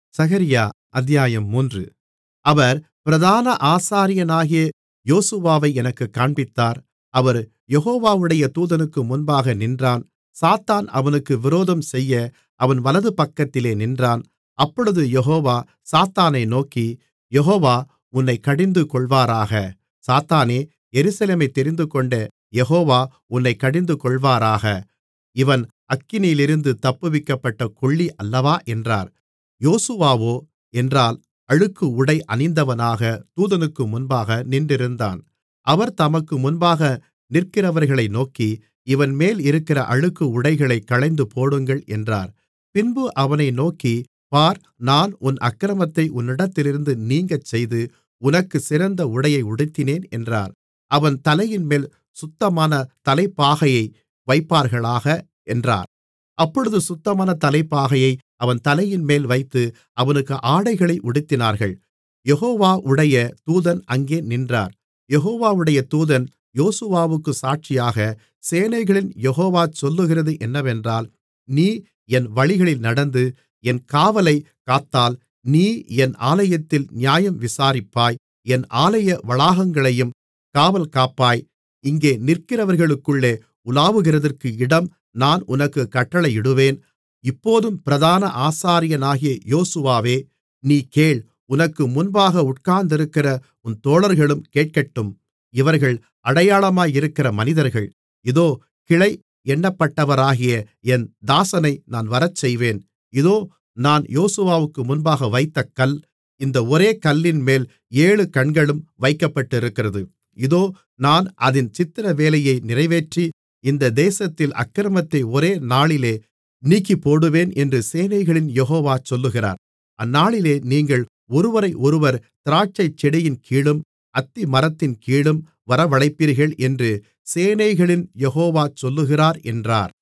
சகரியா அத்தியாயம் மூன்று அவர் பிரதான ஆசாரியனாகிய யோசுவாவை எனக்குக் காண்பித்தார் அவர் யெகோவாவுடைய தூதனுக்கு முன்பாக நின்றான் சாத்தான் அவனுக்கு விரோதம் செய்ய அவன் வலதுபக்கத்திலே நின்றான் அப்பொழுது யெகோவா சாத்தானை நோக்கி யெகோவா உன்னைக் கடிந்துகொள்வாராக சாத்தானே எருசலேமைத் தெரிந்துகொண்ட யெகோவா உன்னைக் கடிந்துகொள்வாராக இவன் அக்கினியிலிருந்து தப்புவிக்கப்பட்ட கொள்ளி அல்லவா என்றார் யோசுவாவோ என்றால் அழுக்கு உடை அணிந்தவனாக தூதனுக்கு முன்பாக நின்றிருந்தான் அவர் தமக்கு முன்பாக நிற்கிறவர்களை நோக்கி இவன்மேல் இருக்கிற அழுக்கு உடைகளைக் களைந்துபோடுங்கள் என்றார் பின்பு அவனை நோக்கி பார் நான் உன் அக்கிரமத்தை உன்னிடத்திலிருந்து நீங்கச்செய்து உனக்குச் சிறந்த உடையை உடுத்தினேன் என்றார் அவன் தலையின்மேல் சுத்தமான தலைப்பாகையை வைப்பார்களாக என்றார் அப்பொழுது சுத்தமான தலைப்பாகையை அவன் தலையின்மேல் வைத்து அவனுக்கு ஆடைகளை உடுத்தினார்கள் யெகோவாவுடைய தூதன் அங்கே நின்றார் யெகோவாவுடைய தூதன் யோசுவாவுக்குச் சாட்சியாக சேனைகளின் யெகோவா சொல்லுகிறது என்னவென்றால் நீ என் வழிகளில் நடந்து என் காவலைக் காத்தால் நீ என் ஆலயத்தில் நியாயம் விசாரிப்பாய் என் ஆலய வளாகங்களையும் காவல்காப்பாய் இங்கே நிற்கிறவர்களுக்குள்ளே உலாவுகிறதற்கு இடம் நான் உனக்குக் கட்டளையிடுவேன் இப்போதும் பிரதான ஆசாரியனாகிய யோசுவாவே நீ கேள் உனக்கு முன்பாக உட்கார்ந்திருக்கிற உன் தோழர்களும் கேட்கட்டும் இவர்கள் அடையாளமாயிருக்கிற மனிதர்கள் இதோ கிளை எண்ணப்பட்டவராகிய என் தாசனை நான் வரச்செய்வேன் இதோ நான் யோசுவாவுக்கு முன்பாக வைத்த கல் இந்த ஒரே கல்லின்மேல் ஏழு கண்களும் வைக்கப்பட்டிருக்கிறது இதோ நான் அதின் சித்திரவேலையை நிறைவேற்றி இந்த தேசத்தில் அக்கிரமத்தை ஒரே நாளிலே நீக்கிப்போடுவேன் என்று சேனைகளின் யெகோவா சொல்லுகிறார் அந்நாளிலே நீங்கள் ஒருவரையொருவர் திராட்சைச்செடியின் கீழும் அத்திமரத்தின் கீழும் வரவழைப்பீர்கள் என்று சேனைகளின் யெகோவா சொல்லுகிறார் என்றார்